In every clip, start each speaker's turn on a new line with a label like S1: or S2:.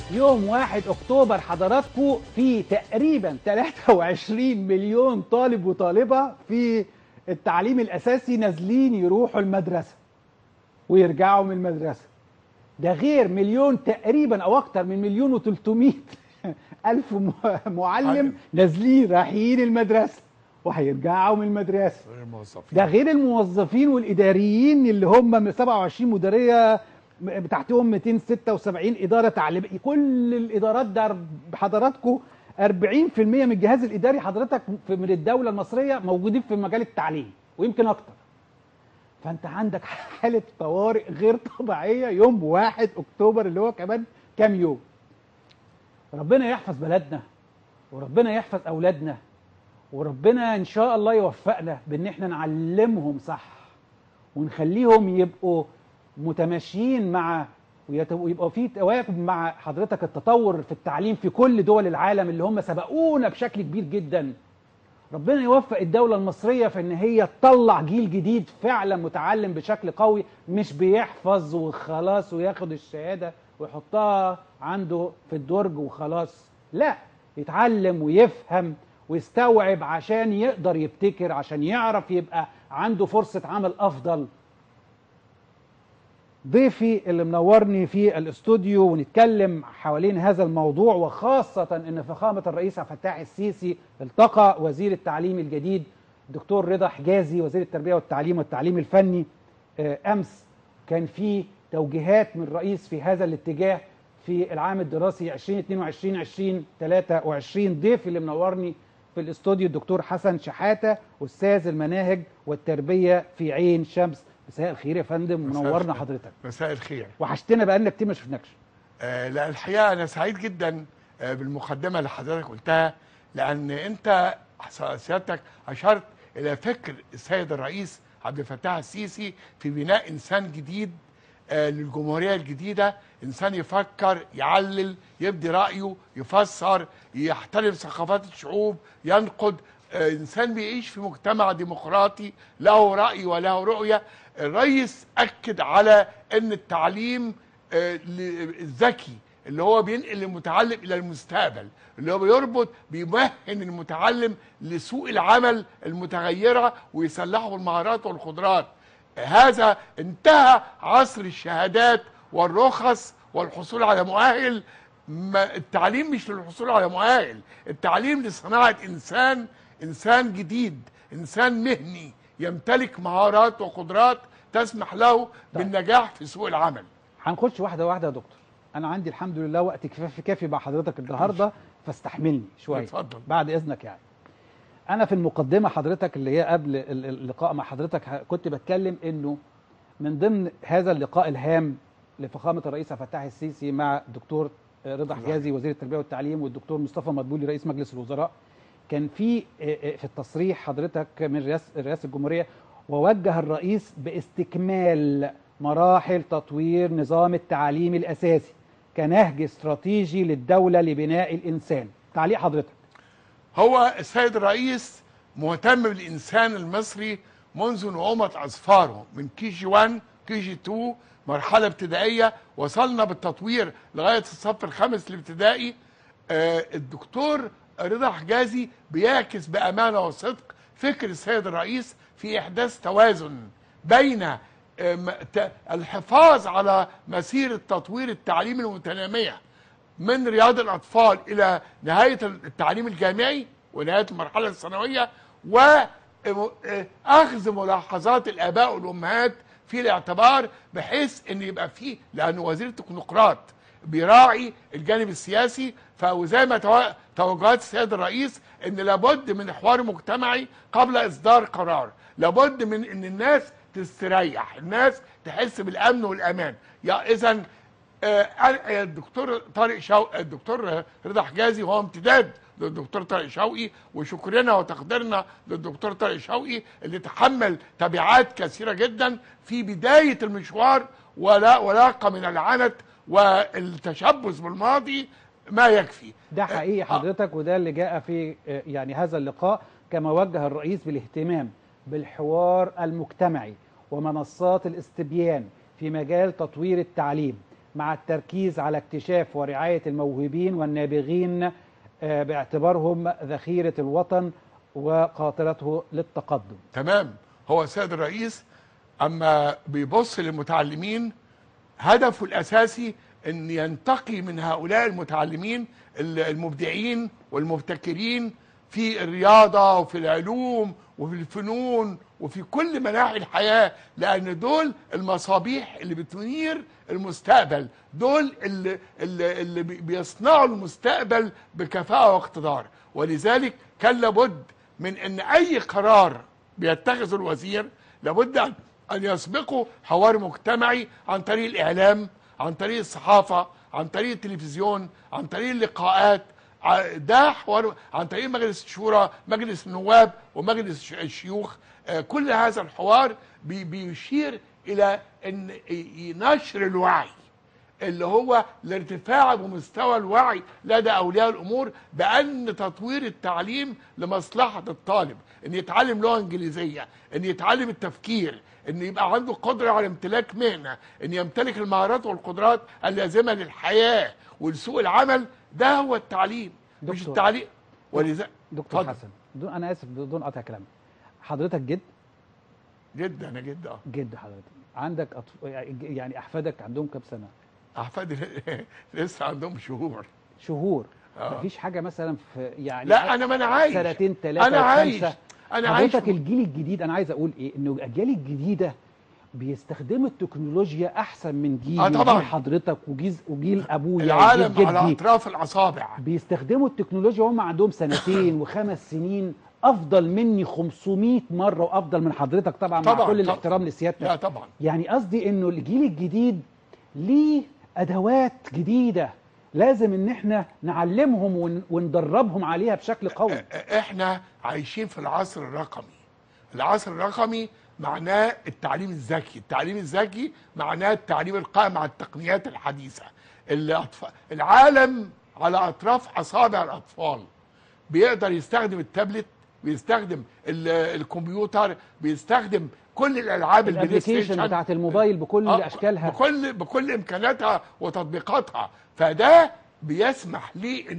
S1: يوم 1 اكتوبر حضراتكم في تقريبا 23 مليون طالب وطالبه في التعليم الاساسي نازلين يروحوا المدرسه ويرجعوا من المدرسه ده غير مليون تقريبا او اكتر من مليون و300 الف م- معلم
S2: معلم.
S1: نازلين رايحين المدرسه وهيرجعوا من المدرسه
S2: غير الموظفين
S1: ده غير الموظفين والاداريين اللي هم من 27 مديريه م- تحتهم 276 اداره تعليميه كل الادارات ده حضراتكم 40% من الجهاز الاداري حضرتك في- من الدوله المصريه موجودين في مجال التعليم ويمكن اكتر فانت عندك حاله طوارئ غير طبيعيه يوم 1 اكتوبر اللي هو كمان كام يوم ربنا يحفظ بلدنا وربنا يحفظ اولادنا وربنا ان شاء الله يوفقنا بان احنا نعلمهم صح ونخليهم يبقوا متماشيين مع ويت- ويبقى في تواكب مع حضرتك التطور في التعليم في كل دول العالم اللي هم سبقونا بشكل كبير جدا ربنا يوفق الدولة المصرية في ان هي تطلع جيل جديد فعلا متعلم بشكل قوي مش بيحفظ وخلاص وياخد الشهادة ويحطها عنده في الدرج وخلاص لا يتعلم ويفهم ويستوعب عشان يقدر يبتكر عشان يعرف يبقى عنده فرصة عمل افضل ضيفي اللي منورني في الاستوديو ونتكلم حوالين هذا الموضوع وخاصة ان فخامة الرئيس عبد الفتاح السيسي التقى وزير التعليم الجديد دكتور رضا حجازي وزير التربية والتعليم والتعليم الفني آه، امس كان في توجيهات من الرئيس في هذا الاتجاه في العام الدراسي 2022 2023 ضيفي اللي منورني في الاستوديو الدكتور حسن شحاتة استاذ المناهج والتربية في عين شمس مساء الخير يا فندم
S2: مساء
S1: منورنا
S2: الخير.
S1: حضرتك
S2: مساء الخير
S1: وحشتنا بقالنا كتير ما شفناكش
S2: آه لا الحقيقه انا سعيد جدا آه بالمقدمه اللي حضرتك قلتها لان انت سيادتك اشرت الى فكر السيد الرئيس عبد الفتاح السيسي في بناء انسان جديد آه للجمهوريه الجديده انسان يفكر يعلل يبدي رايه يفسر يحترم ثقافات الشعوب ينقد آه انسان بيعيش في مجتمع ديمقراطي له راي وله رؤيه الرئيس اكد على ان التعليم آه، ل- الذكي اللي هو بينقل المتعلم الى المستقبل اللي هو بيربط بيمهن المتعلم لسوق العمل المتغيره ويسلحه بالمهارات والقدرات هذا انتهى عصر الشهادات والرخص والحصول على مؤهل ما التعليم مش للحصول على مؤهل التعليم لصناعه انسان انسان جديد انسان مهني يمتلك مهارات وقدرات تسمح له بالنجاح في سوق العمل
S1: هنخش واحده واحده يا دكتور انا عندي الحمد لله وقت كفايه كافي مع حضرتك النهارده فاستحملني شويه
S2: اتفضل.
S1: بعد اذنك يعني انا في المقدمه حضرتك اللي هي قبل ال- ال- اللقاء مع حضرتك ه- كنت بتكلم انه من ضمن هذا اللقاء الهام لفخامه الرئيس عبد الفتاح السيسي مع الدكتور رضا حجازي وزير التربيه والتعليم والدكتور مصطفى مدبولي رئيس مجلس الوزراء كان في آه، آه، في التصريح حضرتك من رئاسه رئاسه الجمهوريه ووجه الرئيس باستكمال مراحل تطوير نظام التعليم الاساسي كنهج استراتيجي للدوله لبناء الانسان تعليق حضرتك
S2: هو السيد الرئيس مهتم بالإنسان المصري منذ نعومة أظفاره من كي جي 1 كي جي 2 مرحلة ابتدائية وصلنا بالتطوير لغاية الصف الخامس الابتدائي آه الدكتور رضا حجازي بيعكس بأمانة وصدق فكر السيد الرئيس في إحداث توازن بين آه، م- ت- الحفاظ على مسيرة تطوير التعليم المتنامية من رياض الاطفال الى نهايه التعليم الجامعي ونهايه المرحله الثانويه واخذ ملاحظات الاباء والامهات في الاعتبار بحيث ان يبقى فيه لان وزير التكنوقراط بيراعي الجانب السياسي فزي ما تو- توجهات السيد الرئيس ان لابد من حوار مجتمعي قبل اصدار قرار لابد من ان الناس تستريح الناس تحس بالامن والامان يا اذا آه، آه، الدكتور طارق شوقي الدكتور رضا حجازي هو امتداد للدكتور طارق شوقي وشكرنا وتقديرنا للدكتور طارق شوقي اللي تحمل تبعات كثيره جدا في بدايه المشوار ولا ولاقى من العنت والتشبث بالماضي ما يكفي
S1: ده حقيقي
S2: آه،
S1: حضرتك وده اللي جاء في آه، يعني هذا اللقاء كما وجه الرئيس بالاهتمام بالحوار المجتمعي ومنصات الاستبيان في مجال تطوير التعليم مع التركيز على اكتشاف ورعاية الموهوبين والنابغين آه، باعتبارهم ذخيرة الوطن وقاطرته للتقدم
S2: تمام هو السيد الرئيس اما بيبص للمتعلمين هدفه الاساسي ان ينتقي من هؤلاء المتعلمين ال- المبدعين والمبتكرين في الرياضه وفي العلوم وفي الفنون وفي كل مناحي الحياه لان دول المصابيح اللي بتنير المستقبل دول اللي, اللي, اللي بي- بيصنعوا المستقبل بكفاءه واقتدار ولذلك كان لابد من ان اي قرار بيتخذه الوزير لابد ان ان يسبقه حوار مجتمعي عن طريق الاعلام عن طريق الصحافه عن طريق التلفزيون عن طريق اللقاءات ع- ده حوار عن طريق مجلس الشورى مجلس النواب ومجلس الش- الشيوخ آه، كل هذا الحوار بي- بيشير الى ان ي- ي- نشر الوعي اللي هو الارتفاع بمستوى الوعي لدى اولياء الامور بان تطوير التعليم لمصلحه الطالب ان يتعلم لغه انجليزيه ان يتعلم التفكير ان يبقى عنده قدره على امتلاك مهنه ان يمتلك المهارات والقدرات اللازمه للحياه ولسوق العمل ده هو التعليم مش
S1: دكتور.
S2: التعليم ولذا
S1: دكتور
S2: اتفضل.
S1: حسن دون انا اسف بدون قطع كلام حضرتك جد
S2: جدا انا جدا آه.
S1: جد حضرتك عندك أطف... يعني احفادك عندهم كام سنه
S2: احفادي لسه عندهم شهور
S1: شهور
S2: آه.
S1: مفيش حاجه مثلا في يعني
S2: لا انا ما انا عايش
S1: سنتين ثلاثه
S2: انا عايش
S1: خمسة.
S2: انا عايش
S1: حضرتك الجيل الجديد انا عايز اقول ايه انه الاجيال الجديده بيستخدموا التكنولوجيا احسن من جيل
S2: آه
S1: من
S2: طبعاً.
S1: جيل حضرتك وجيل وجيل ابويا
S2: العالم
S1: وجيل
S2: على
S1: جدي
S2: اطراف الاصابع
S1: بيستخدموا التكنولوجيا وهم عندهم سنتين وخمس سنين افضل مني 500 مره وافضل من حضرتك طبعا, مع
S2: طبعاً،
S1: كل
S2: طبعاً.
S1: الاحترام لسيادتك
S2: لا طبعا
S1: يعني قصدي انه الجيل الجديد ليه ادوات جديده لازم ان احنا نعلمهم ون- وندربهم عليها بشكل قوي
S2: احنا عايشين في العصر الرقمي العصر الرقمي معناه التعليم الذكي التعليم الذكي معناه التعليم القائم على التقنيات الحديثة الأطفال العالم على أطراف أصابع الأطفال بيقدر يستخدم التابلت بيستخدم ال- الكمبيوتر بيستخدم كل الالعاب البلاي
S1: الابلكيشن
S2: ستيشن
S1: بتاعت الموبايل بكل
S2: آه،
S1: اشكالها
S2: بكل بكل امكاناتها وتطبيقاتها فده بيسمح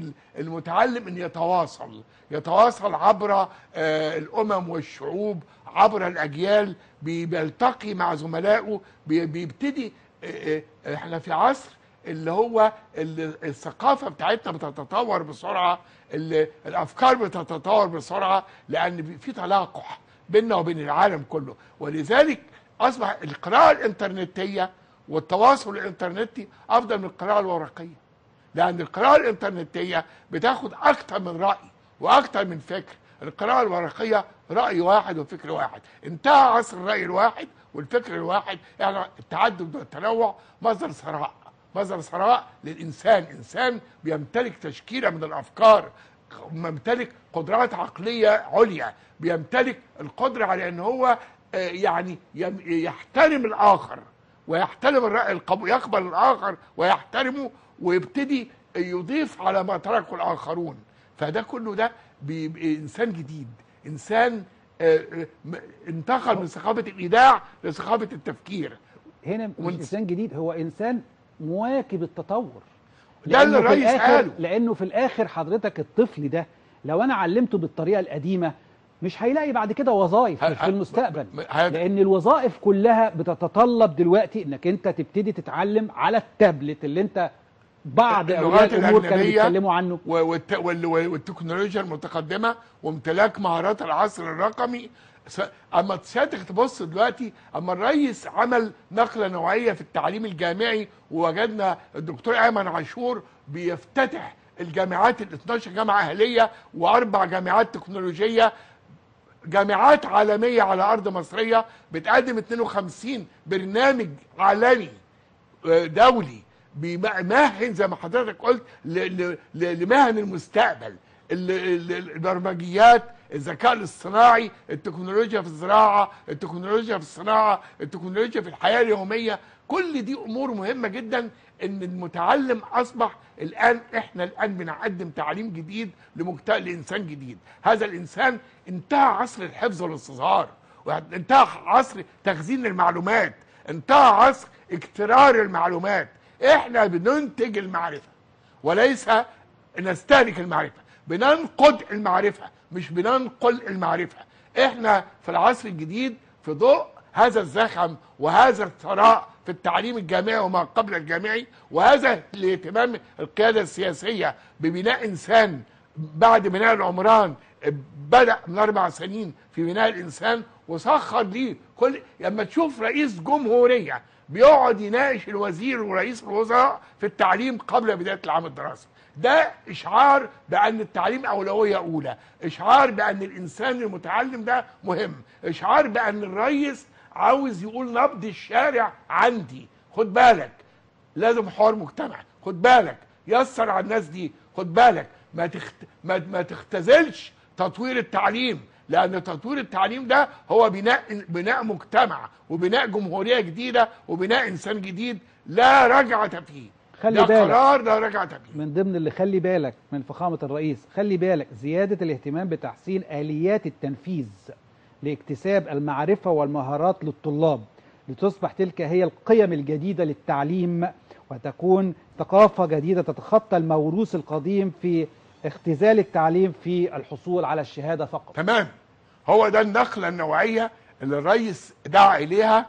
S2: للمتعلم ان يتواصل يتواصل عبر آه، الامم والشعوب عبر الاجيال بي- بيلتقي مع زملائه بي- بيبتدي آه، آه، احنا في عصر اللي هو اللي الثقافه بتاعتنا بتتطور بسرعه اللي الافكار بتتطور بسرعه لان في تلاقح بيننا وبين العالم كله ولذلك اصبح القراءه الانترنتيه والتواصل الانترنتي افضل من القراءه الورقيه لان القراءه الانترنتيه بتاخد اكتر من راي واكتر من فكر القراءه الورقيه راي واحد وفكر واحد انتهى عصر الراي الواحد والفكر الواحد يعني التعدد والتنوع مصدر ثراء مصدر ثراء للانسان انسان بيمتلك تشكيله من الافكار بيمتلك قدرات عقليه عليا بيمتلك القدره على ان هو آه، يعني يم- يحترم الاخر ويحترم الرأي القبول يقبل الآخر ويحترمه ويبتدي يضيف على ما تركه الآخرون فده كله ده بيبقى إنسان جديد إنسان آه، آه، م- انتقل من ثقافة الإيداع لثقافة التفكير
S1: هنا مش
S2: وانت-
S1: انسان جديد هو انسان مواكب التطور
S2: ده اللي
S1: لأنه في
S2: الرئيس
S1: الآخر-
S2: قاله.
S1: لانه في الاخر حضرتك الطفل ده لو انا علمته بالطريقه القديمه مش هيلاقي بعد كده وظائف
S2: ه-
S1: في المستقبل
S2: م- ه-
S1: لان الوظائف كلها بتتطلب دلوقتي انك انت تبتدي تتعلم على التابلت اللي انت بعض اولياء
S2: اللغات
S1: الامور كانوا
S2: الأجنبية
S1: بيتكلموا عنه
S2: و- والت- وال- والتكنولوجيا المتقدمة وامتلاك مهارات العصر الرقمي س- اما سيادتك تبص دلوقتي اما الرئيس عمل نقله نوعيه في التعليم الجامعي ووجدنا الدكتور ايمن عاشور بيفتتح الجامعات ال 12 جامعه اهليه واربع جامعات تكنولوجيه جامعات عالميه على ارض مصريه بتقدم 52 برنامج عالمي آه، دولي بيمهن زي ما حضرتك قلت ل- ل- ل- لمهن المستقبل ال- ال- البرمجيات الذكاء الاصطناعي التكنولوجيا في الزراعه التكنولوجيا في الصناعه التكنولوجيا في الحياه اليوميه كل دي امور مهمه جدا ان المتعلم اصبح الان احنا الان بنقدم تعليم جديد لمجتمع لانسان جديد هذا الانسان انتهى عصر الحفظ والاستصهار وانتهى عصر تخزين المعلومات انتهى عصر اكترار المعلومات احنا بننتج المعرفه وليس نستهلك المعرفه بننقد المعرفه مش بننقل المعرفه احنا في العصر الجديد في ضوء هذا الزخم وهذا الثراء في التعليم الجامعي وما قبل الجامعي وهذا الاهتمام القياده السياسيه ببناء انسان بعد بناء العمران بدا من اربع سنين في بناء الانسان وسخر ليه كل لما تشوف رئيس جمهوريه بيقعد يناقش الوزير ورئيس الوزراء في التعليم قبل بدايه العام الدراسي ده اشعار بان التعليم اولويه اولى اشعار بان الانسان المتعلم ده مهم اشعار بان الرئيس عاوز يقول نبض الشارع عندي خد بالك لازم حوار مجتمعي خد بالك يسر على الناس دي خد بالك ما تخت... ما, ما تختزلش تطوير التعليم لان تطوير التعليم ده هو بناء بناء مجتمع وبناء جمهوريه جديده وبناء انسان جديد لا رجعه فيه
S1: خلي
S2: ده
S1: بالك.
S2: قرار لا رجعه فيه
S1: من ضمن اللي خلي بالك من فخامة الرئيس خلي بالك زيادة الاهتمام بتحسين آليات التنفيذ لاكتساب المعرفة والمهارات للطلاب لتصبح تلك هي القيم الجديدة للتعليم وتكون ثقافة جديدة تتخطى الموروث القديم في اختزال التعليم في الحصول على الشهادة فقط
S2: تمام هو ده النقله النوعيه اللي الرئيس دعا اليها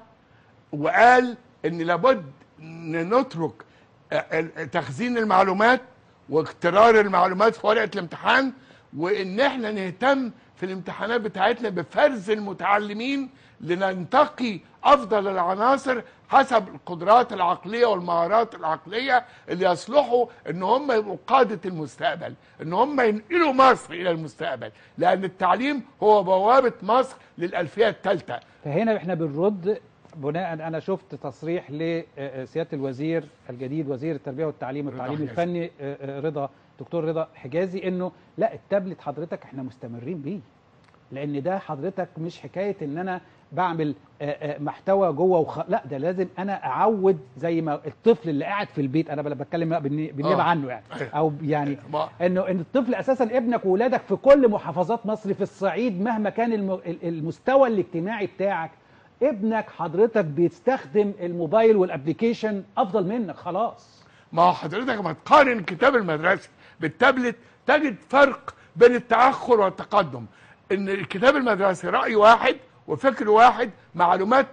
S2: وقال ان لابد ان نترك ال- تخزين المعلومات واكترار المعلومات في ورقه الامتحان وان احنا نهتم في الامتحانات بتاعتنا بفرز المتعلمين لننتقي افضل العناصر حسب القدرات العقليه والمهارات العقليه اللي يصلحوا ان هم يبقوا قاده المستقبل ان هم ينقلوا مصر الى المستقبل لان التعليم هو بوابه مصر للالفيه الثالثه
S1: فهنا احنا بنرد بناء انا شفت تصريح لسياده الوزير الجديد وزير التربيه والتعليم
S2: رضا
S1: والتعليم
S2: حجازي.
S1: الفني آه، آه، رضا دكتور رضا حجازي انه لا التابلت حضرتك احنا مستمرين بيه لان ده حضرتك مش حكايه ان انا بعمل آه، آه، محتوى جوه وخ... لا ده لازم انا اعود زي ما الطفل اللي قاعد في البيت انا بل- بتكلم بقى بالني- بالنيابه
S2: آه.
S1: عنه يعني
S2: أيوة.
S1: او يعني
S2: ما-
S1: انه ان الطفل اساسا ابنك واولادك في كل محافظات مصر في الصعيد مهما كان الم... ال- المستوى الاجتماعي بتاعك ابنك حضرتك بيستخدم الموبايل والابليكيشن افضل منك خلاص
S2: ما هو حضرتك لما تقارن الكتاب المدرسي بالتابلت تجد فرق بين التاخر والتقدم ان الكتاب المدرسي راي واحد وفكر واحد معلومات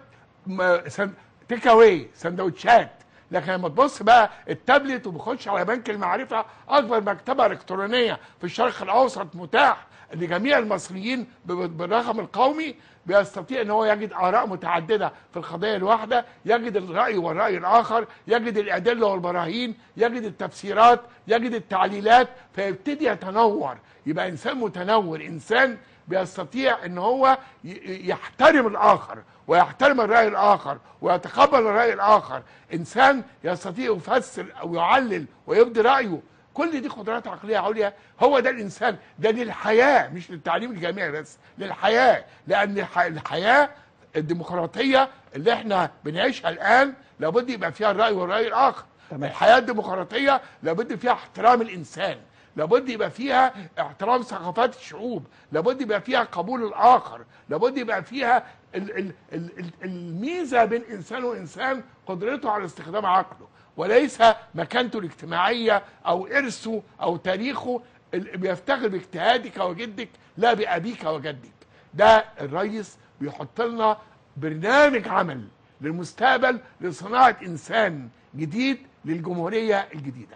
S2: تيك اواي سندوتشات لكن لما تبص بقى التابلت وبيخش على بنك المعرفه اكبر مكتبه الكترونيه في الشرق الاوسط متاح لجميع المصريين ب- بالرقم القومي بيستطيع ان هو يجد اراء متعدده في القضيه الواحده يجد الراي والراي الاخر يجد الادله والبراهين يجد التفسيرات يجد التعليلات فيبتدي يتنور يبقى انسان متنور انسان بيستطيع ان هو ي- يحترم الاخر ويحترم الراي الاخر ويتقبل الراي الاخر انسان يستطيع يفسر او يعلل ويبدي رايه كل دي قدرات عقليه عليا هو ده الانسان ده للحياه مش للتعليم الجامعي بس للحياه لان الح- الحياه الديمقراطيه اللي احنا بنعيشها الان لابد يبقى فيها الراي والراي الاخر
S1: تمام.
S2: الحياه الديمقراطيه لابد فيها احترام الانسان لابد يبقى فيها احترام ثقافات الشعوب لابد يبقى فيها قبول الاخر لابد يبقى فيها ال ال ال ال الميزه بين انسان وانسان قدرته على استخدام عقله وليس مكانته الاجتماعيه او ارثه او تاريخه اللي بيفتخر باجتهادك وجدك لا بابيك وجدك ده الرئيس بيحط لنا برنامج عمل للمستقبل لصناعه انسان جديد للجمهوريه الجديده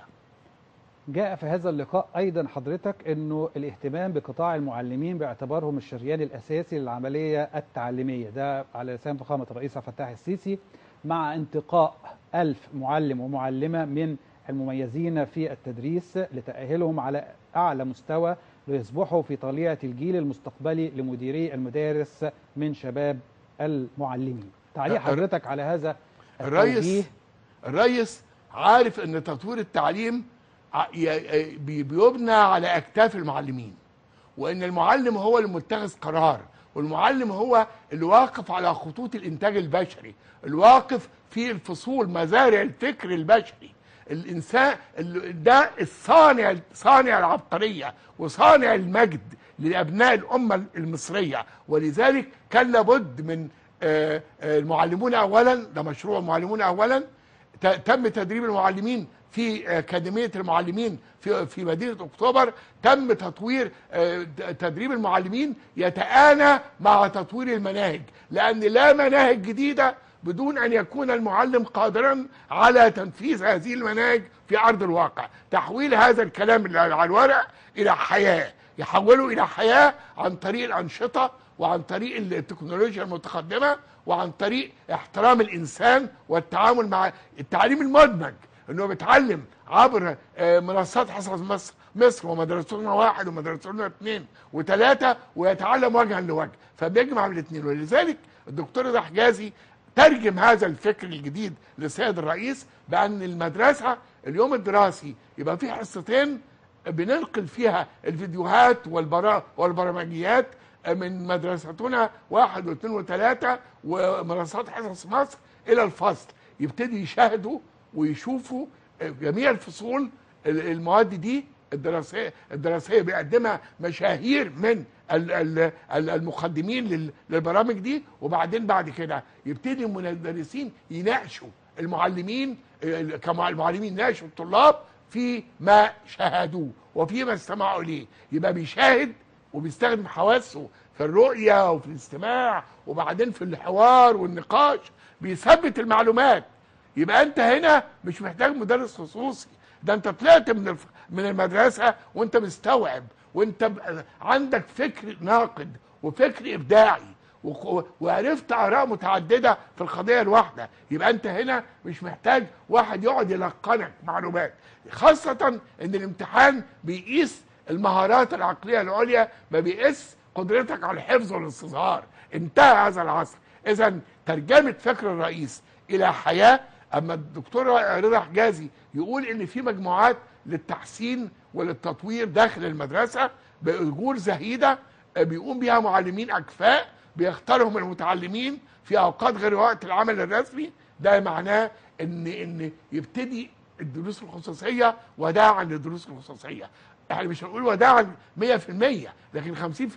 S1: جاء في هذا اللقاء ايضا حضرتك انه الاهتمام بقطاع المعلمين باعتبارهم الشريان الاساسي للعمليه التعليميه ده على لسان فخامه الرئيس عبد الفتاح السيسي مع انتقاء ألف معلم ومعلمه من المميزين في التدريس لتاهيلهم على اعلى مستوى ليصبحوا في طليعه الجيل المستقبلي لمديري المدارس من شباب المعلمين. تعليق
S2: الر-
S1: حضرتك على هذا التوجيه
S2: الرئيس الرئيس عارف ان تطوير التعليم ع- ي- بي- بيبنى على اكتاف المعلمين وان المعلم هو المتخذ قرار والمعلم هو اللي واقف على خطوط الانتاج البشري الواقف في الفصول مزارع الفكر البشري الانسان ال- ده الصانع صانع العبقريه وصانع المجد لابناء الامه المصريه ولذلك كان لابد من آه، آه، المعلمون اولا ده مشروع المعلمون اولا ت- تم تدريب المعلمين في اكاديميه المعلمين في في مدينه اكتوبر تم تطوير آه، د- تدريب المعلمين يتآنى مع تطوير المناهج لان لا مناهج جديده بدون ان يكون المعلم قادرا على تنفيذ هذه المناهج في ارض الواقع تحويل هذا الكلام اللي على الورق الى حياه يحوله الى حياه عن طريق الانشطه وعن طريق التكنولوجيا المتقدمه وعن طريق احترام الانسان والتعامل مع التعليم المدمج انه بيتعلم عبر آه، منصات حصص مصر مصر ومدرستنا واحد ومدرستنا اثنين وثلاثه ويتعلم وجها لوجه فبيجمع الاثنين ولذلك الدكتور رضا حجازي ترجم هذا الفكر الجديد للسيد الرئيس بان المدرسه اليوم الدراسي يبقى فيه حصتين بننقل فيها الفيديوهات والبرا والبرمجيات من مدرستنا واحد واثنين وثلاثة ومنصات حصص مصر إلى الفصل يبتدي يشاهدوا ويشوفوا جميع الفصول المواد دي الدراسية الدراسية بيقدمها مشاهير من ال- ال- ال- المقدمين لل- للبرامج دي وبعدين بعد كده يبتدي المدرسين يناقشوا المعلمين ال- كمع- المعلمين يناقشوا الطلاب في ما شاهدوه وفي ما استمعوا اليه يبقى بيشاهد وبيستخدم حواسه في الرؤية وفي الاستماع وبعدين في الحوار والنقاش بيثبت المعلومات يبقى انت هنا مش محتاج مدرس خصوصي ده انت طلعت من الف... من المدرسة وانت مستوعب وانت ب... عندك فكر ناقد وفكر ابداعي وك- وعرفت اراء متعدده في القضيه الواحده يبقى انت هنا مش محتاج واحد يقعد يلقنك معلومات خاصه ان الامتحان بيقيس المهارات العقليه العليا ما بيقيس قدرتك على الحفظ والاستصهار انتهى هذا العصر اذا ترجمه فكر الرئيس الى حياه اما الدكتور رضا حجازي يقول ان في مجموعات للتحسين وللتطوير داخل المدرسه باجور زهيده بيقوم بيها معلمين اكفاء بيختارهم المتعلمين في اوقات غير وقت العمل الرسمي ده معناه ان ان يبتدي الدروس الخصوصيه وداعا للدروس الخصوصيه احنا مش هنقول وداعا 100% لكن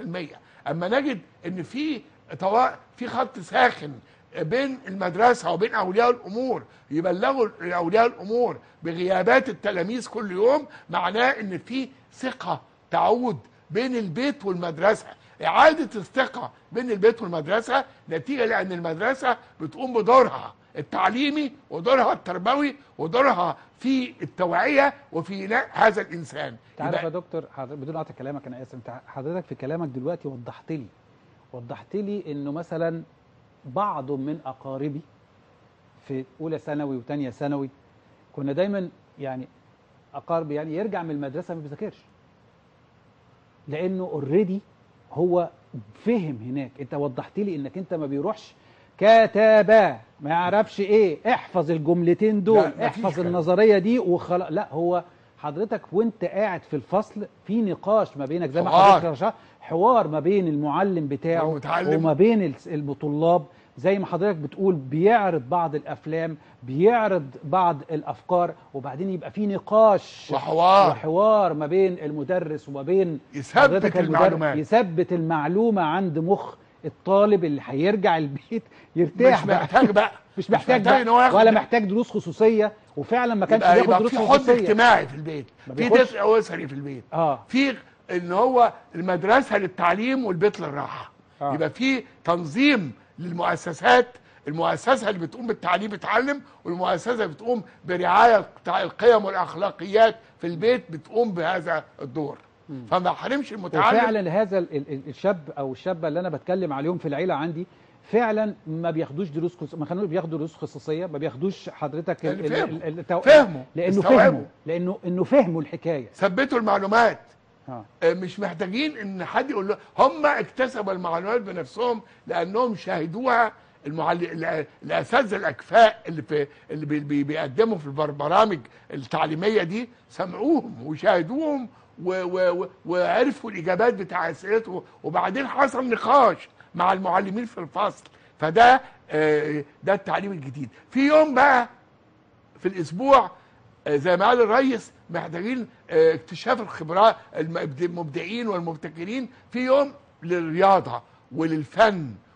S2: 50% اما نجد ان في توا... في خط ساخن بين المدرسه وبين اولياء الامور يبلغوا اولياء الامور بغيابات التلاميذ كل يوم معناه ان في ثقه تعود بين البيت والمدرسه اعاده الثقه بين البيت والمدرسه نتيجه لان المدرسه بتقوم بدورها التعليمي ودورها التربوي ودورها في التوعيه وفي بناء هذا الانسان
S1: تعرف
S2: يبقى-
S1: يا دكتور حضرتك بدون قطع كلامك انا اسف انت حضرتك في كلامك دلوقتي وضحت لي وضحت لي انه مثلا بعض من اقاربي في اولى ثانوي وثانيه ثانوي كنا دايما يعني اقاربي يعني يرجع من المدرسه ما بيذاكرش لانه اوريدي هو فهم هناك انت وضحت لي انك انت ما بيروحش كتابة ما يعرفش ايه احفظ الجملتين
S2: لا،
S1: دول
S2: مفيش
S1: احفظ
S2: كلام.
S1: النظريه دي وخلاص لا هو حضرتك وانت قاعد في الفصل في نقاش ما بينك زي ما
S2: حوار.
S1: حضرتك رشحت حوار ما بين المعلم بتاعه
S2: والمتعلم.
S1: وما بين الس- الطلاب زي ما حضرتك بتقول بيعرض بعض الافلام بيعرض بعض الافكار وبعدين يبقى في نقاش
S2: وحوار.
S1: وحوار ما بين المدرس وما بين
S2: يثبت
S1: حضرتك المدرس.
S2: المعلومات.
S1: يثبت المعلومه عند مخ الطالب اللي هيرجع البيت يرتاح
S2: مش
S1: بقى.
S2: محتاج بقى
S1: مش محتاج,
S2: محتاج ان هو
S1: بقى
S2: ياخد
S1: ولا محتاج دروس خصوصيه وفعلا ما كانش
S2: يبقى,
S1: بياخد
S2: يبقى
S1: دروس
S2: في حضن
S1: خصوصيه
S2: اجتماعي في البيت
S1: ما
S2: في
S1: بياخدش-
S2: دفء اسري في البيت
S1: اه
S2: في ان هو المدرسه للتعليم والبيت للراحه
S1: آه.
S2: يبقى في تنظيم للمؤسسات المؤسسه اللي بتقوم بالتعليم بتعلم والمؤسسه اللي بتقوم برعايه بتاع القيم والاخلاقيات في البيت بتقوم بهذا الدور فما حرمش المتعلم
S1: وفعلا هذا ال- ال- الشاب او الشابه اللي انا بتكلم عليهم في العيله عندي فعلا ما بياخدوش دروس خصوصيه ما كانوش بياخدوا دروس خصوصيه ما بياخدوش حضرتك ال-
S2: لأن
S1: ال-
S2: فهموا.
S1: ال- التو...
S2: فهموا.
S1: لانه
S2: استوعبوا.
S1: فهموا لانه انه فهموا الحكايه
S2: ثبتوا المعلومات
S1: اه
S2: آه، مش محتاجين ان حد يقول له هم اكتسبوا المعلومات بنفسهم لانهم شاهدوها المعل... الاساتذه الاكفاء اللي في اللي بي... بي... بيقدموا في البرامج التعليميه دي سمعوهم وشاهدوهم و... و... و... وعرفوا الاجابات بتاع اسئلتهم وبعدين حصل نقاش مع المعلمين في الفصل فده آه، ده التعليم الجديد في يوم بقى في الاسبوع آه، زي ما قال الريس محتاجين آه، اكتشاف الخبرات المبد- المبدعين والمبتكرين في يوم للرياضه وللفن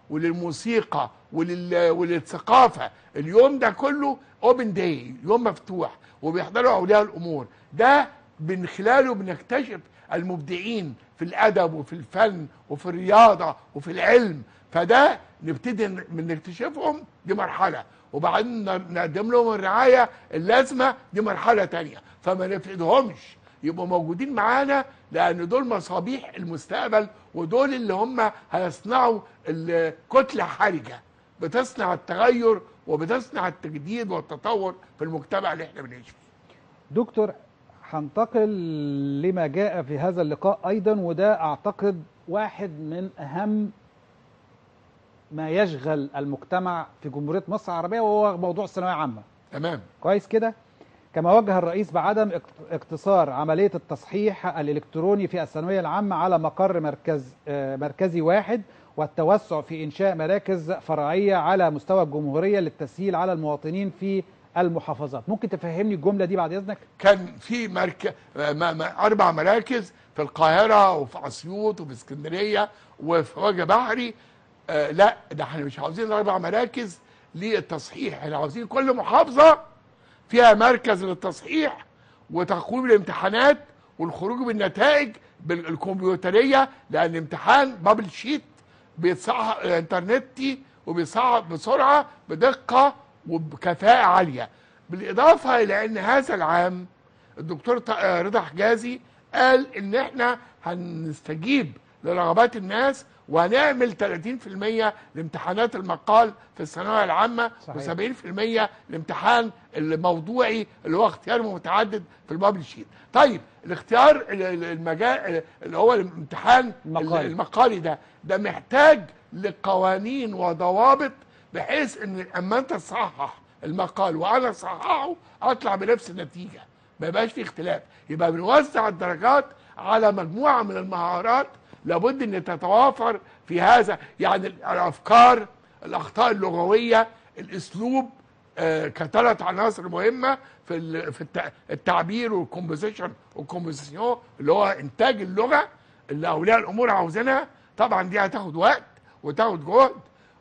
S2: وللموسيقى ولل... وللثقافه اليوم ده كله اوبن داي يوم مفتوح وبيحضروا اولياء الامور ده من خلاله بنكتشف المبدعين في الادب وفي الفن وفي الرياضه وفي العلم فده نبتدي ن- من نكتشفهم دي مرحله وبعدين ن- نقدم لهم الرعايه اللازمه دي مرحله تانية فما نفقدهمش يبقوا موجودين معانا لان دول مصابيح المستقبل ودول اللي هم هيصنعوا الكتله حرجه بتصنع التغير وبتصنع التجديد والتطور في المجتمع اللي احنا بنعيش فيه
S1: دكتور هنتقل لما جاء في هذا اللقاء ايضا وده اعتقد واحد من اهم ما يشغل المجتمع في جمهوريه مصر العربيه وهو موضوع الثانويه العامه
S2: تمام
S1: كويس كده كما وجه الرئيس بعدم اقت- اقتصار عمليه التصحيح الالكتروني في الثانويه العامه على مقر مركز آه، مركزي واحد والتوسع في انشاء مراكز فرعيه على مستوى الجمهوريه للتسهيل على المواطنين في المحافظات ممكن تفهمني الجمله دي بعد اذنك
S2: كان في مركز اربع مراكز في القاهره وفي اسيوط وفي اسكندريه وفي وجه بحري آه لا ده احنا مش عاوزين اربع مراكز للتصحيح احنا عاوزين كل محافظه فيها مركز للتصحيح وتقويم الامتحانات والخروج بالنتائج بالكمبيوتريه لان امتحان بابل شيت بيتصحح انترنتي وبيصحح بسرعه بدقه وبكفاءه عاليه بالاضافه الى ان هذا العام الدكتور ط- آه، رضا حجازي قال ان احنا هنستجيب لرغبات الناس وهنعمل 30% لامتحانات المقال في الثانويه العامه
S1: صحيح.
S2: و70% الامتحان الموضوعي اللي هو اختيار متعدد في البابل شيت طيب الاختيار ال- ال- المجال اللي هو الامتحان
S1: المقالي.
S2: المقالي ده ده محتاج لقوانين وضوابط بحيث ان اما انت تصحح المقال وانا اصححه اطلع بنفس النتيجه ما يبقاش في اختلاف يبقى بنوزع الدرجات على مجموعه من المهارات لابد ان تتوافر في هذا يعني الافكار الاخطاء اللغويه الاسلوب آه، كثلاث عناصر مهمه في ال- في التع- التعبير والكومبوزيشن والكومبوزيسيون اللي هو انتاج اللغه اللي اولياء الامور عاوزينها طبعا دي هتاخد وقت وتاخد جهد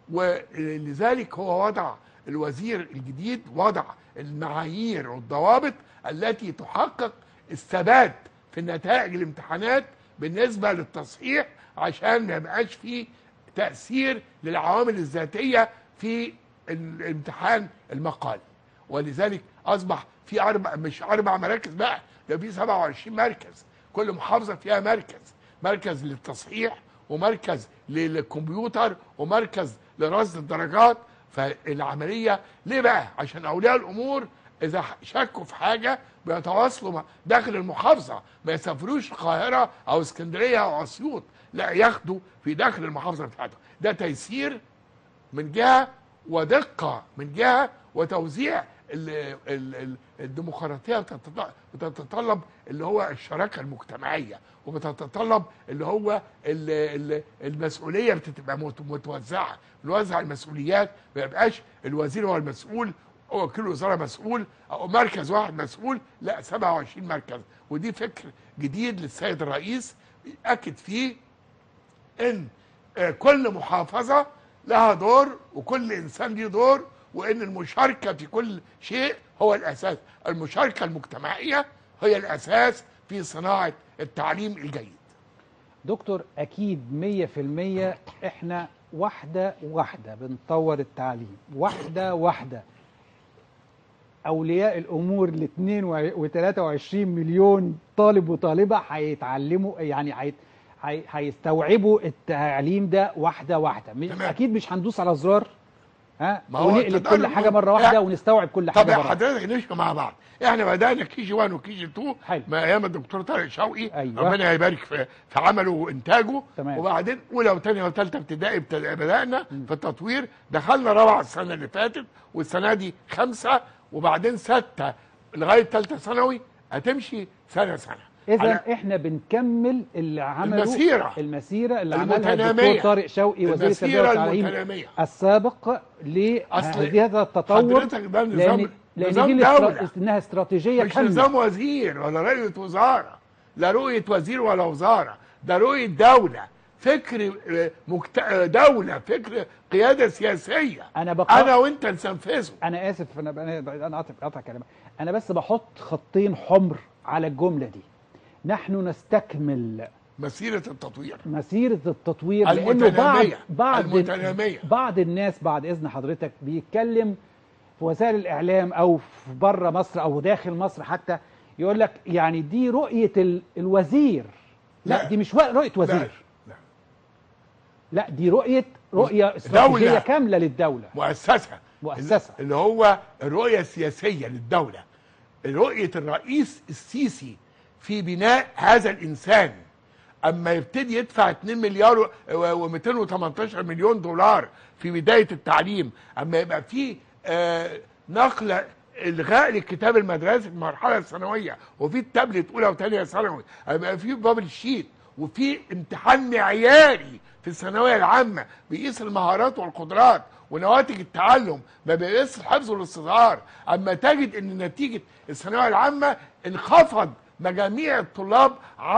S2: ولذلك هو وضع الوزير الجديد وضع المعايير والضوابط التي تحقق الثبات في نتائج الامتحانات بالنسبه للتصحيح عشان ما يبقاش فيه تاثير للعوامل الذاتيه في الامتحان المقالي ولذلك اصبح في اربع مش اربع مراكز بقى ده في 27 مركز كل محافظه فيها مركز مركز للتصحيح ومركز للكمبيوتر ومركز لرصد الدرجات فالعمليه ليه بقى عشان اولياء الامور اذا شكوا في حاجه بيتواصلوا مع- داخل المحافظه ما يسافروش القاهره او اسكندريه او اسيوط لا ياخدوا في داخل المحافظه بتاعتهم ده تيسير من جهه ودقه من جهه وتوزيع ال- ال- ال- الديمقراطيه بتتط- بتتطلب اللي هو الشراكه المجتمعيه وبتتطلب اللي هو ال- ال- المسؤوليه بتبقى مت- متوزعه نوزع المسؤوليات ما يبقاش الوزير هو المسؤول او وكيل وزاره مسؤول او مركز واحد مسؤول لا 27 مركز ودي فكر جديد للسيد الرئيس اكد فيه ان آه، كل محافظه لها دور وكل انسان ليه دور وان المشاركه في كل شيء هو الاساس المشاركه المجتمعيه هي الاساس في صناعه التعليم الجيد
S1: دكتور اكيد 100% احنا واحده واحده بنطور التعليم واحده واحده اولياء الامور ال 2 و 23 مليون طالب وطالبه هيتعلموا يعني هيت- هي- هيستوعبوا التعليم ده واحده واحده مش
S2: تمام.
S1: اكيد مش هندوس على زرار ها
S2: ما هو
S1: ونقلب
S2: التدرج
S1: كل حاجه
S2: ما-
S1: مره واحده
S2: لا.
S1: ونستوعب كل
S2: طب
S1: حاجه
S2: يا
S1: مره واحدة.
S2: حضرتك نمشي مع بعض احنا بدانا كي جي 1 وكي جي 2
S1: حلو.
S2: ما ايام الدكتور طارق شوقي
S1: أيوة.
S2: ربنا يبارك في, في عمله وانتاجه
S1: تمام.
S2: وبعدين اولى وثانيه وثالثه ابتدائي ابتدأ- بدانا في التطوير دخلنا رابعه السنه اللي فاتت والسنه دي خمسه وبعدين سته لغايه ثالثه ثانوي هتمشي سنه سنه
S1: اذا
S2: على-
S1: احنا بنكمل اللي عمله
S2: المسيرة.
S1: المسيره اللي عملها
S2: المتنامية.
S1: الدكتور طارق شوقي وزير التربيه
S2: المسيرة
S1: والتعليم
S2: المتنامية.
S1: السابق
S2: أصل
S1: لهذا التطور
S2: حضرتك ده نظام-
S1: لان لان
S2: نظام
S1: دي الاسترا-
S2: دولة.
S1: انها استراتيجيه
S2: مش
S1: كامله
S2: نظام وزير ولا رؤية وزارة لا رؤية وزير ولا وزارة ده رؤية دولة فكر آه، مكت... آه، دوله فكر قياده سياسيه
S1: انا بقى
S2: انا وانت ننفذه
S1: انا اسف انا انا انا قاطع قاطع كلامك انا بس بحط خطين حمر على الجمله دي نحن نستكمل
S2: مسيره التطوير
S1: مسيره التطوير لانه بعض
S2: المتنامية.
S1: بعض
S2: المتنامية.
S1: بعض الناس بعد اذن حضرتك بيتكلم في وسائل الاعلام او في بره مصر او داخل مصر حتى يقول لك يعني دي رؤيه ال- الوزير لا,
S2: لا.
S1: دي مش و- رؤيه
S2: لا
S1: وزير
S2: لا
S1: لا دي رؤيه رؤيه استراتيجيه
S2: دولة.
S1: كامله للدوله
S2: مؤسسه
S1: مؤسسة.
S2: اللي هو الرؤيه السياسيه للدوله رؤيه الرئيس السيسي في بناء هذا الانسان اما يبتدي يدفع 2 مليار و218 مليون دولار في بدايه التعليم اما يبقى في آه نقله الغاء للكتاب المدرسي في المرحله الثانويه وفي التابلت اولى وثانيه ثانوي هيبقى في بابل شيت وفي امتحان معياري في الثانويه العامه بيقيس المهارات والقدرات ونواتج التعلم ما بيقيس الحفظ والاستظهار اما تجد ان نتيجه الثانويه العامه انخفض مجاميع الطلاب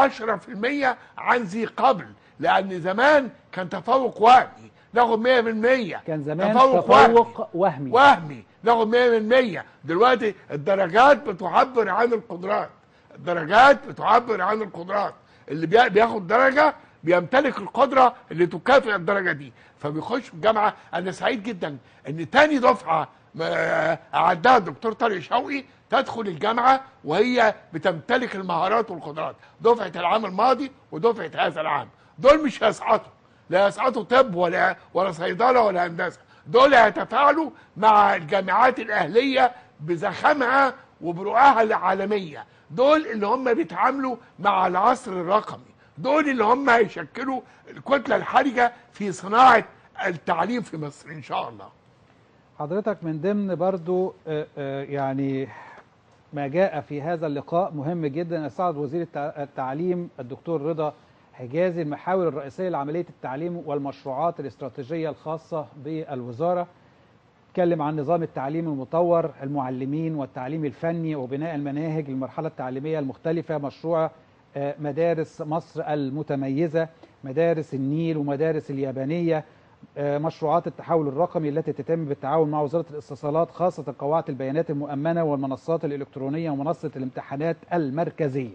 S2: 10% عن ذي قبل لان زمان كان تفوق وهمي ناخد 100%
S1: كان زمان
S2: تفوق وهمي.
S1: تفوق وهمي
S2: وهمي ناخد 100% دلوقتي الدرجات بتعبر عن القدرات الدرجات بتعبر عن القدرات اللي بي- بياخد درجه بيمتلك القدره اللي تكافئ الدرجه دي فبيخش الجامعه انا سعيد جدا ان تاني دفعه ما- اعدها الدكتور طارق شوقي تدخل الجامعه وهي بتمتلك المهارات والقدرات دفعه العام الماضي ودفعه هذا العام دول مش هيسقطوا لا يسقطوا طب ولا ولا صيدله ولا هندسه دول هيتفاعلوا مع الجامعات الاهليه بزخمها وبرؤاها العالميه دول اللي هم بيتعاملوا مع العصر الرقمي دول اللي هم هيشكلوا الكتله الحرجه في صناعه التعليم في مصر ان شاء الله
S1: حضرتك من ضمن برضو آه، آه، يعني ما جاء في هذا اللقاء مهم جدا استعرض وزير التع- التعليم الدكتور رضا حجازي المحاور الرئيسية لعملية التعليم والمشروعات الاستراتيجية الخاصة بالوزارة اتكلم عن نظام التعليم المطور المعلمين والتعليم الفني وبناء المناهج للمرحلة التعليمية المختلفة مشروع آه، مدارس مصر المتميزة مدارس النيل ومدارس اليابانية آه، مشروعات التحول الرقمي التي تتم بالتعاون مع وزارة الاتصالات خاصة قواعد البيانات المؤمنة والمنصات الإلكترونية ومنصة الامتحانات المركزية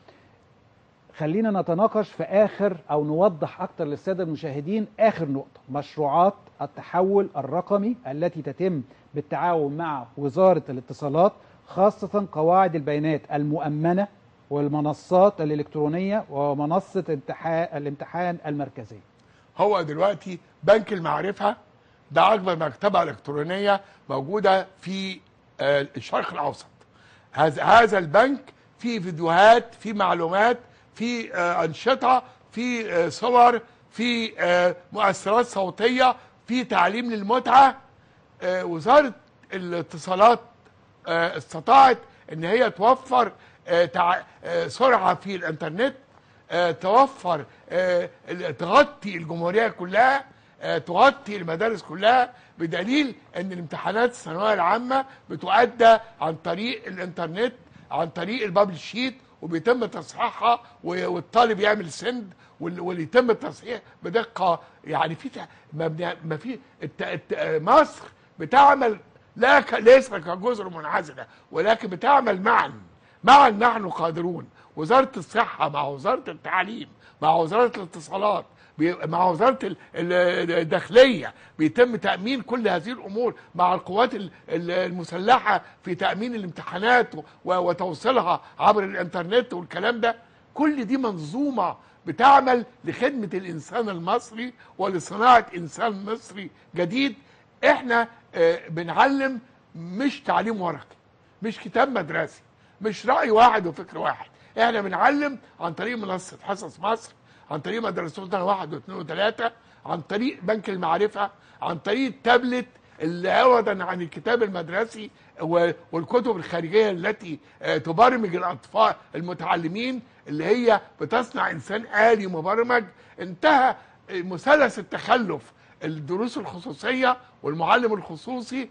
S1: خلينا نتناقش في آخر أو نوضح أكتر للسادة المشاهدين آخر نقطة مشروعات التحول الرقمي التي تتم بالتعاون مع وزارة الاتصالات خاصة قواعد البيانات المؤمنة والمنصات الإلكترونية ومنصة امتحان الامتحان المركزي
S2: هو دلوقتي بنك المعرفة ده أكبر مكتبة إلكترونية موجودة في آه، الشرق الأوسط هذا هذا البنك فيه فيديوهات فيه معلومات فيه آه، أنشطة فيه آه، صور فيه آه، مؤثرات صوتية فيه تعليم للمتعة آه، وزارة الاتصالات آه، استطاعت ان هي توفر آه، تع- آه، سرعه في الانترنت آه، توفر آه، ال- تغطي الجمهوريه كلها آه، تغطي المدارس كلها بدليل ان الامتحانات الثانويه العامه بتؤدى عن طريق الانترنت عن طريق البابل شيت وبيتم تصحيحها و- والطالب يعمل سند وال- واللي يتم التصحيح بدقه يعني في تع- ما بن- ما في الت- الت- مصر بتعمل لا ك... ليس كجزر منعزله ولكن بتعمل معا معا نحن قادرون وزاره الصحه مع وزاره التعليم مع وزاره الاتصالات بي- مع وزاره ال- ال- الداخليه بيتم تامين كل هذه الامور مع القوات ال- ال- المسلحه في تامين الامتحانات و- وتوصيلها عبر الانترنت والكلام ده كل دي منظومه بتعمل لخدمه الانسان المصري ولصناعه انسان مصري جديد احنا آه، بنعلم مش تعليم ورقي مش كتاب مدرسي مش رأي واحد وفكر واحد احنا بنعلم عن طريق منصة حصص مصر عن طريق مدرستنا واحد واثنين وثلاثة عن طريق بنك المعرفة عن طريق التابلت اللي عوضا عن الكتاب المدرسي و- والكتب الخارجية التي آه، تبرمج الأطفال المتعلمين اللي هي بتصنع إنسان آلي مبرمج انتهى مثلث التخلف الدروس الخصوصية والمعلم الخصوصي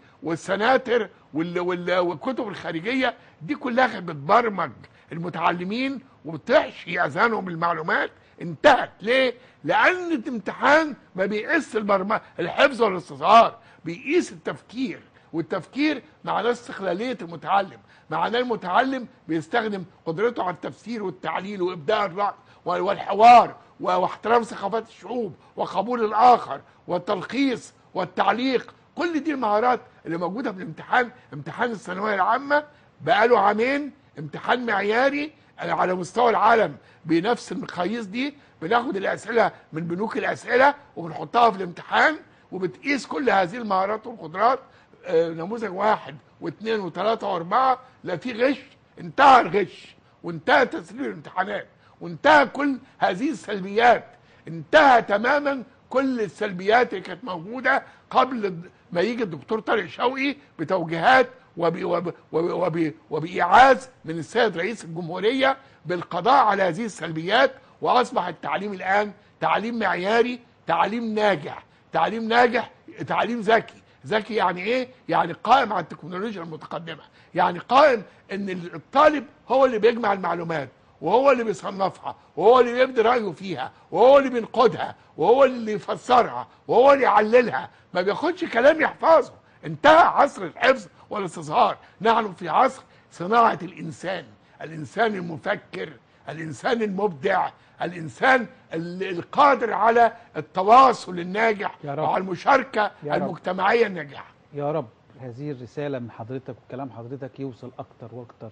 S2: والسناتر وال- وال- والكتب الخارجية دي كلها كانت بتبرمج المتعلمين وبتحشي اذهانهم بالمعلومات انتهت ليه؟ لان الامتحان ما بيقيس البرم... الحفظ والاستصغار بيقيس التفكير والتفكير معناه استقلاليه المتعلم معناه المتعلم بيستخدم قدرته على التفسير والتعليل وابداع الراي والحوار و- واحترام ثقافات الشعوب وقبول الاخر والتلخيص والتعليق كل دي المهارات اللي موجوده في الامتحان امتحان الثانويه العامه بقاله عامين امتحان معياري على مستوى العالم بنفس المقاييس دي بناخد الاسئله من بنوك الاسئله وبنحطها في الامتحان وبتقيس كل هذه المهارات والقدرات آه، نموذج واحد واثنين وثلاثه واربعه لا في غش انتهى الغش وانتهى تسليم الامتحانات وانتهى كل هذه السلبيات انتهى تماما كل السلبيات اللي كانت موجوده قبل ما يجي الدكتور طارق شوقي بتوجيهات وب وب وب وب وبإيعاز من السيد رئيس الجمهورية بالقضاء على هذه السلبيات وأصبح التعليم الآن تعليم معياري تعليم ناجح تعليم ناجح تعليم ذكي ذكي يعني ايه يعني قائم على التكنولوجيا المتقدمة يعني قائم ان الطالب هو اللي بيجمع المعلومات وهو اللي بيصنفها وهو اللي بيبدي رايه فيها وهو اللي بينقدها وهو اللي يفسرها وهو اللي يعللها ما بياخدش كلام يحفظه انتهى عصر الحفظ والاستصهار نحن في عصر صناعة الإنسان الإنسان المفكر الإنسان المبدع الإنسان ال- القادر على التواصل الناجح
S1: يا رب.
S2: وعلى المشاركة
S1: يا رب.
S2: المجتمعية الناجحة
S1: يا رب هذه الرسالة من حضرتك وكلام حضرتك يوصل أكتر وأكتر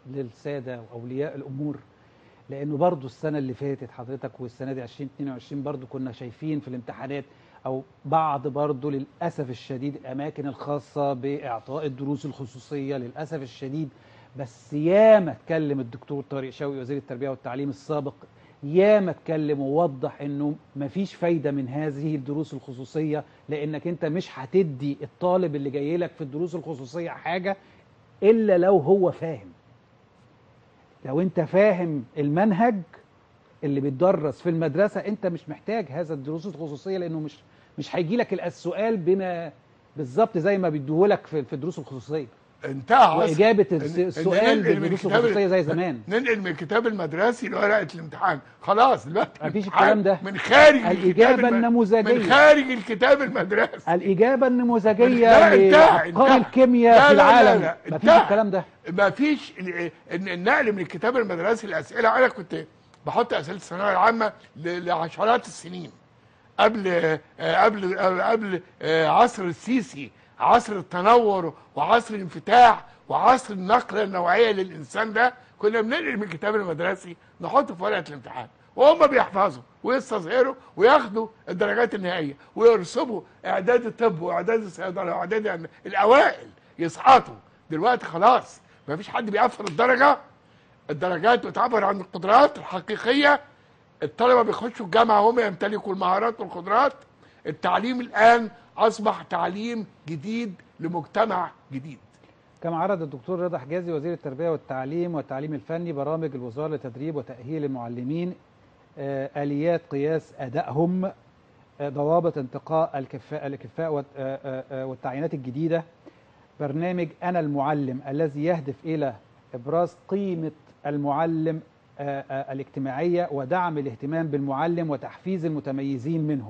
S1: للسادة وأولياء الأمور لأنه برضو السنة اللي فاتت حضرتك والسنة دي 2022 برضو كنا شايفين في الامتحانات أو بعض برضو للأسف الشديد الأماكن الخاصة بإعطاء الدروس الخصوصية للأسف الشديد بس ياما اتكلم الدكتور طارق شوقي وزير التربية والتعليم السابق ياما اتكلم ووضح انه مفيش فايده من هذه الدروس الخصوصيه لانك انت مش هتدي الطالب اللي جاي لك في الدروس الخصوصيه حاجه الا لو هو فاهم لو انت فاهم المنهج اللي بيتدرس في المدرسه انت مش محتاج هذا الدروس الخصوصيه لانه مش مش هيجي لك السؤال بما بالظبط زي ما بيديهولك في في الدروس الخصوصيه
S2: انتهى عصر
S1: واجابه
S2: إن-
S1: الس-
S2: إن
S1: السؤال
S2: ننقل من
S1: بالدروس
S2: الكتاب-
S1: الخصوصيه زي زمان
S2: ننقل من الكتاب المدرسي لورقة الامتحان خلاص دلوقتي
S1: مفيش
S2: الامتحان
S1: الكلام ده.
S2: من خارج الكتاب
S1: الإجابة
S2: الم-
S1: النموذجية.
S2: من خارج الكتاب المدرسي
S1: الاجابه النموذجيه
S2: لا، انتهى،
S1: لارقام
S2: انتهى.
S1: الكيمياء
S2: لا،
S1: في
S2: لا، لا،
S1: العالم
S2: لا،
S1: مفيش
S2: انتهى.
S1: الكلام ده
S2: ما فيش ال- ال- النقل من الكتاب المدرسي الاسئله انا كنت بحط اسئله الثانويه العامه ل- لعشرات السنين قبل آه، قبل قبل- قبل آه، عصر السيسي عصر التنور وعصر الانفتاح وعصر النقله النوعيه للانسان ده كنا بننقل من الكتاب المدرسي نحطه في ورقه الامتحان وهم بيحفظوا ويستظهروا وياخدوا الدرجات النهائيه ويرسبوا اعداد الطب واعداد الصيدله واعداد الاوائل يسقطوا دلوقتي خلاص ما فيش حد بيقفل الدرجه الدرجات بتعبر عن القدرات الحقيقيه الطلبه بيخشوا الجامعه وهم يمتلكوا المهارات والقدرات التعليم الان اصبح تعليم جديد لمجتمع جديد
S1: كما عرض الدكتور رضا حجازي وزير التربيه والتعليم والتعليم الفني برامج الوزاره لتدريب وتاهيل المعلمين آه، اليات قياس ادائهم آه، ضوابط انتقاء الكفاء الكفاء والت- آه، آه، آه، والتعيينات الجديده برنامج انا المعلم الذي يهدف الى ابراز قيمه المعلم آه، آه، الاجتماعيه ودعم الاهتمام بالمعلم وتحفيز المتميزين منهم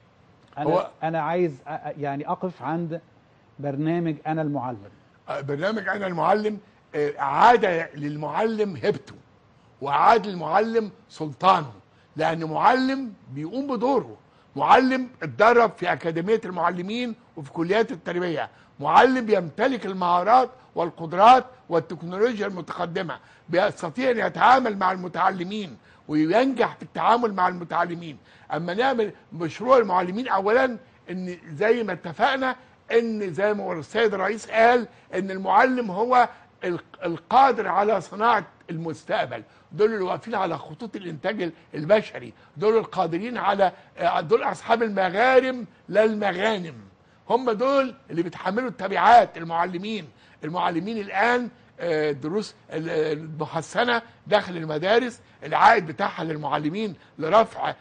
S1: انا
S2: هو-
S1: انا عايز أ- أ- يعني اقف عند برنامج انا المعلم
S2: آه، برنامج انا المعلم آه، اعاد للمعلم هبته واعاد للمعلم سلطانه لان معلم بيقوم بدوره معلم اتدرب في اكاديميه المعلمين وفي كليات التربيه معلم يمتلك المهارات والقدرات والتكنولوجيا المتقدمه بيستطيع ان يتعامل مع المتعلمين وينجح في التعامل مع المتعلمين اما نعمل مشروع المعلمين اولا ان زي ما اتفقنا ان زي ما السيد الرئيس قال ان المعلم هو الق- القادر على صناعه المستقبل دول اللي واقفين على خطوط الانتاج ال- البشري دول القادرين على آه، دول اصحاب المغارم لا المغانم هم دول اللي بيتحملوا التبعات المعلمين المعلمين الان آه، الدروس ال- المحسنه داخل المدارس العائد بتاعها للمعلمين لرفع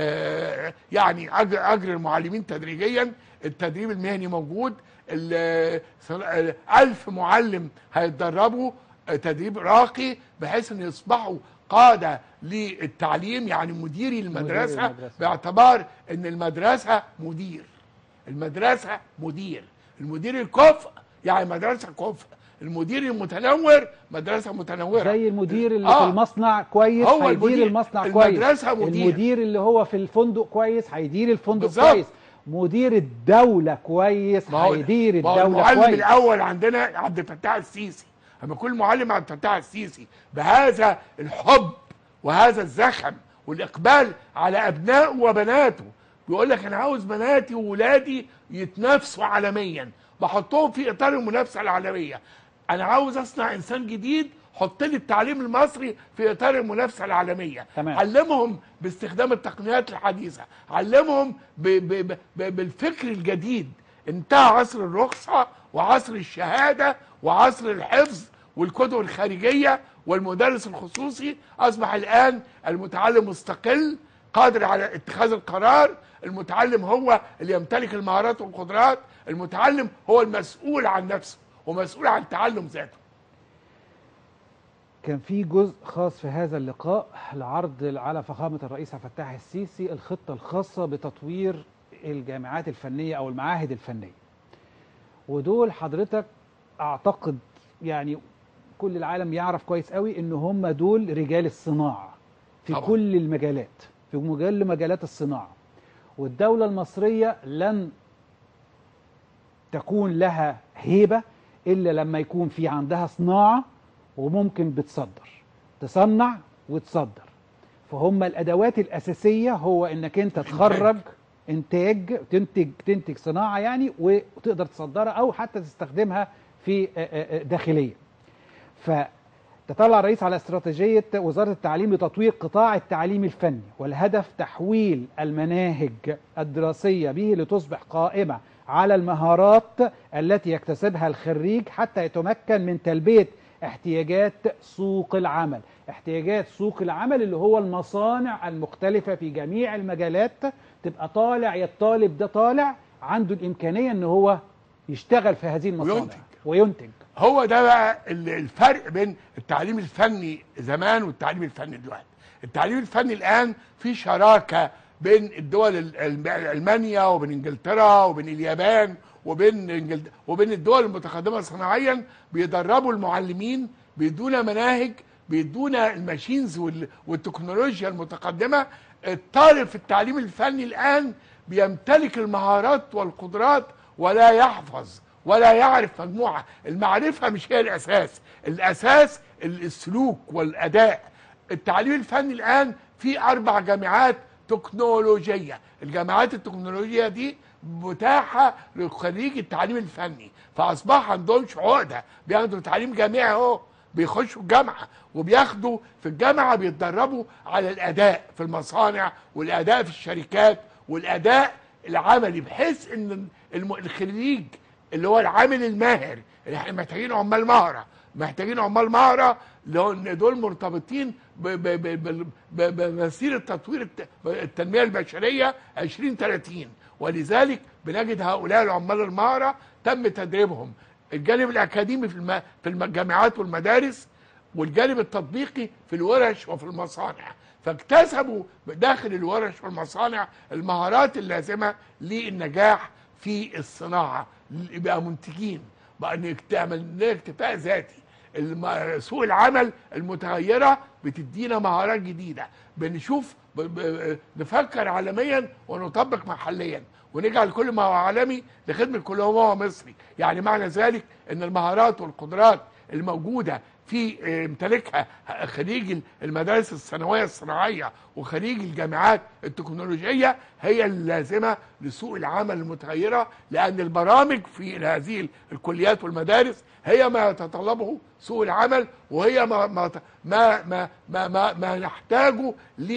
S2: آه، يعني اجر اجر المعلمين تدريجيا التدريب المهني موجود ال- صل- ألف معلم هيتدربوا تدريب راقي بحيث ان يصبحوا قاده للتعليم يعني مديري المدرسه
S1: المدرسة.
S2: باعتبار ان المدرسه مدير المدرسه مدير المدير الكفء يعني مدرسه كفء المدير المتنور مدرسه متنوره
S1: زي المدير اللي
S2: آه.
S1: في المصنع كويس
S2: هو
S1: هيدير
S2: المدير.
S1: المصنع كويس
S2: المدرسة مدير.
S1: المدير اللي هو في الفندق كويس هيدير الفندق
S2: بالظبط.
S1: كويس مدير الدولة كويس
S2: ما هو-
S1: هيدير
S2: ما هو
S1: الدولة
S2: المعلم
S1: كويس
S2: الاول عندنا عبد الفتاح السيسي اما يكون معلم عبد الفتاح السيسي بهذا الحب وهذا الزخم والاقبال على ابنائه وبناته بيقول لك انا عاوز بناتي وولادي يتنافسوا عالميا بحطهم في اطار المنافسه العالميه انا عاوز اصنع انسان جديد حط لي التعليم المصري في اطار المنافسه العالميه
S1: تمام.
S2: علمهم باستخدام التقنيات الحديثه علمهم ب ب ب ب بالفكر الجديد انتهى عصر الرخصه وعصر الشهاده وعصر الحفظ والكتب الخارجيه والمدرس الخصوصي اصبح الان المتعلم مستقل قادر على اتخاذ القرار المتعلم هو اللي يمتلك المهارات والقدرات المتعلم هو المسؤول عن نفسه ومسؤول عن تعلم ذاته
S1: كان في جزء خاص في هذا اللقاء لعرض على فخامة الرئيس عبد الفتاح السيسي الخطة الخاصة بتطوير الجامعات الفنية أو المعاهد الفنية ودول حضرتك أعتقد يعني كل العالم يعرف كويس قوي إن هم دول رجال الصناعة في
S2: طبعا.
S1: كل المجالات في كل مجالات الصناعة والدولة المصرية لن تكون لها هيبة إلا لما يكون في عندها صناعة وممكن بتصدر تصنع وتصدر فهم الأدوات الأساسية هو إنك أنت تخرج إنتاج تنتج تنتج صناعة يعني وتقدر تصدرها أو حتى تستخدمها في آه، آه، آه، داخليا فتطلع الرئيس على استراتيجية وزارة التعليم لتطوير قطاع التعليم الفني والهدف تحويل المناهج الدراسية به لتصبح قائمة على المهارات التي يكتسبها الخريج حتى يتمكن من تلبية احتياجات سوق العمل احتياجات سوق العمل اللي هو المصانع المختلفة في جميع المجالات تبقى طالع يا الطالب ده طالع عنده الإمكانية ان هو يشتغل في هذه المصانع
S2: وينتج.
S1: وينتج
S2: هو ده بقى ال- الفرق بين التعليم الفني زمان والتعليم الفني دلوقتي التعليم الفني الان في شراكه بين الدول ال- الم- المانيا وبين انجلترا وبين اليابان وبين انجلت... وبين الدول المتقدمه صناعيا بيدربوا المعلمين بيدونا مناهج بيدونا الماشينز وال... والتكنولوجيا المتقدمه الطالب في التعليم الفني الان بيمتلك المهارات والقدرات ولا يحفظ ولا يعرف مجموعه المعرفه مش هي الاساس الاساس السلوك والاداء التعليم الفني الان في اربع جامعات تكنولوجيه الجامعات التكنولوجيه دي متاحه لخريج التعليم الفني فاصبح عندهمش عقده بياخدوا تعليم جامعي اهو بيخشوا الجامعه وبياخدوا في الجامعه بيتدربوا على الاداء في المصانع والاداء في الشركات والاداء العملي بحيث ان الم- الخريج اللي هو العامل الماهر اللي احنا محتاجين عمال مهره محتاجين عمال مهره لان دول مرتبطين ب- ب- ب- ب- ب- بمسيره تطوير الت- التنميه البشريه 2030 ولذلك بنجد هؤلاء العمال المهره تم تدريبهم الجانب الاكاديمي في الم- في الم- الجامعات والمدارس والجانب التطبيقي في الورش وفي المصانع فاكتسبوا داخل الورش والمصانع المهارات اللازمه للنجاح في الصناعه يبقى منتجين بقى انك تعمل لنا اكتفاء ذاتي الم- سوق العمل المتغيره بتدينا مهارات جديده بنشوف ب- ب- نفكر عالميا ونطبق محليا ونجعل كل ما هو عالمي لخدمه كل ما هو مصري يعني معنى ذلك ان المهارات والقدرات الموجوده في آه، امتلكها خريج المدارس الثانويه الصناعيه وخريج الجامعات التكنولوجيه هي اللازمه لسوق العمل المتغيره لان البرامج في هذه الكليات والمدارس هي ما يتطلبه سوق العمل وهي ما ما ما ما ما, ما, ما نحتاجه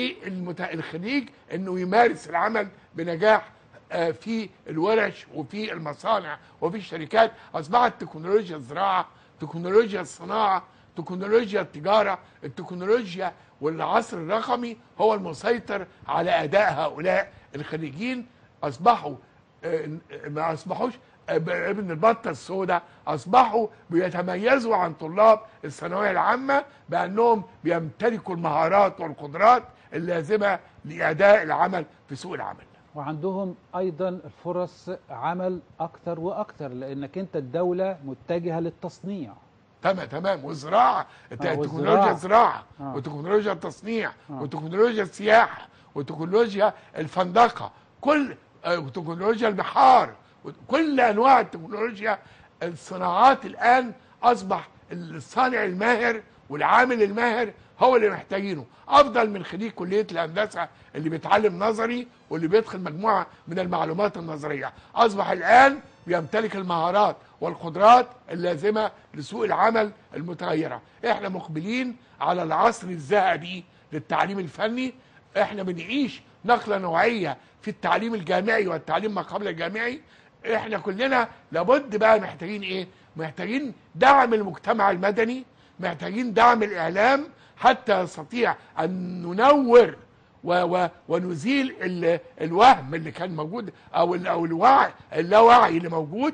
S2: للخريج انه يمارس العمل بنجاح آه، في الورش وفي المصانع وفي الشركات اصبحت تكنولوجيا الزراعه تكنولوجيا الصناعه تكنولوجيا التجاره التكنولوجيا والعصر الرقمي هو المسيطر على اداء هؤلاء الخريجين اصبحوا آه، ما اصبحوش اب- ابن البطه السوداء اصبحوا بيتميزوا عن طلاب الثانويه العامه بانهم بيمتلكوا المهارات والقدرات اللازمه لاداء العمل في سوق العمل
S1: وعندهم ايضا الفرص عمل اكتر واكتر لانك انت الدوله متجهه للتصنيع
S2: تمام تمام والزراعه الت-
S1: آه،
S2: التكنولوجيا
S1: والزراعة.
S2: الزراعه
S1: آه.
S2: وتكنولوجيا التصنيع
S1: آه.
S2: وتكنولوجيا السياحه وتكنولوجيا الفندقه كل آه، وتكنولوجيا البحار كل انواع التكنولوجيا الصناعات الان اصبح الصانع الماهر والعامل الماهر هو اللي محتاجينه افضل من خريج كليه الهندسه اللي بيتعلم نظري واللي بيدخل مجموعه من المعلومات النظريه اصبح الان بيمتلك المهارات والقدرات اللازمه لسوق العمل المتغيره احنا مقبلين على العصر الذهبي للتعليم الفني احنا بنعيش نقله نوعيه في التعليم الجامعي والتعليم ما قبل الجامعي احنا كلنا لابد بقى محتاجين ايه محتاجين دعم المجتمع المدني محتاجين دعم الاعلام حتى يستطيع ان ننور و و ونزيل ال الوهم اللي كان موجود او ال او الوعي اللاوعي اللي موجود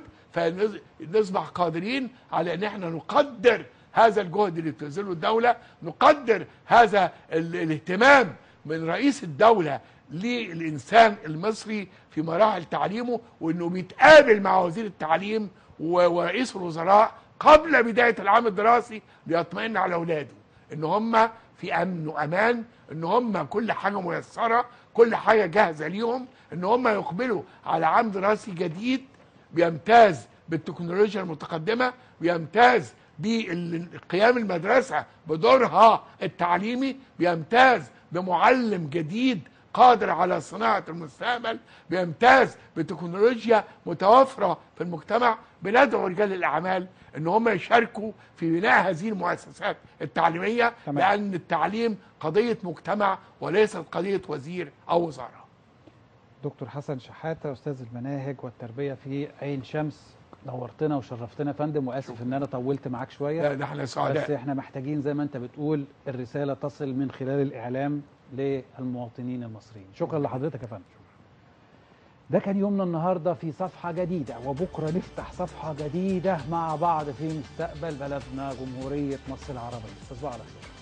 S2: فنصبح قادرين على ان احنا نقدر هذا الجهد اللي بتبذله الدوله نقدر هذا ال الاهتمام من رئيس الدوله للانسان المصري في مراحل تعليمه وانه بيتقابل مع وزير التعليم و- ورئيس الوزراء قبل بدايه العام الدراسي ليطمئن على اولاده ان هم في امن وامان ان هم كل حاجه ميسره كل حاجه جاهزه ليهم ان هم يقبلوا على عام دراسي جديد بيمتاز بالتكنولوجيا المتقدمه بيمتاز بقيام المدرسه بدورها التعليمي بيمتاز بمعلم جديد قادر على صناعه المستقبل بيمتاز بتكنولوجيا متوفره في المجتمع بندعو رجال الاعمال ان هم يشاركوا في بناء هذه المؤسسات التعليميه
S1: تمام.
S2: لان التعليم قضيه مجتمع وليست قضيه وزير او وزاره
S1: دكتور حسن شحاته استاذ المناهج والتربيه في عين شمس نورتنا وشرفتنا يا فندم واسف ان انا طولت معاك شويه
S2: لا ده احنا
S1: بس
S2: سعداء
S1: احنا محتاجين زي ما انت بتقول الرساله تصل من خلال الاعلام للمواطنين المصريين شكرا لحضرتك يا فندم ده كان يومنا النهارده في صفحه جديده وبكره نفتح صفحه جديده مع بعض في مستقبل بلدنا جمهوريه مصر العربيه تصبحوا على خير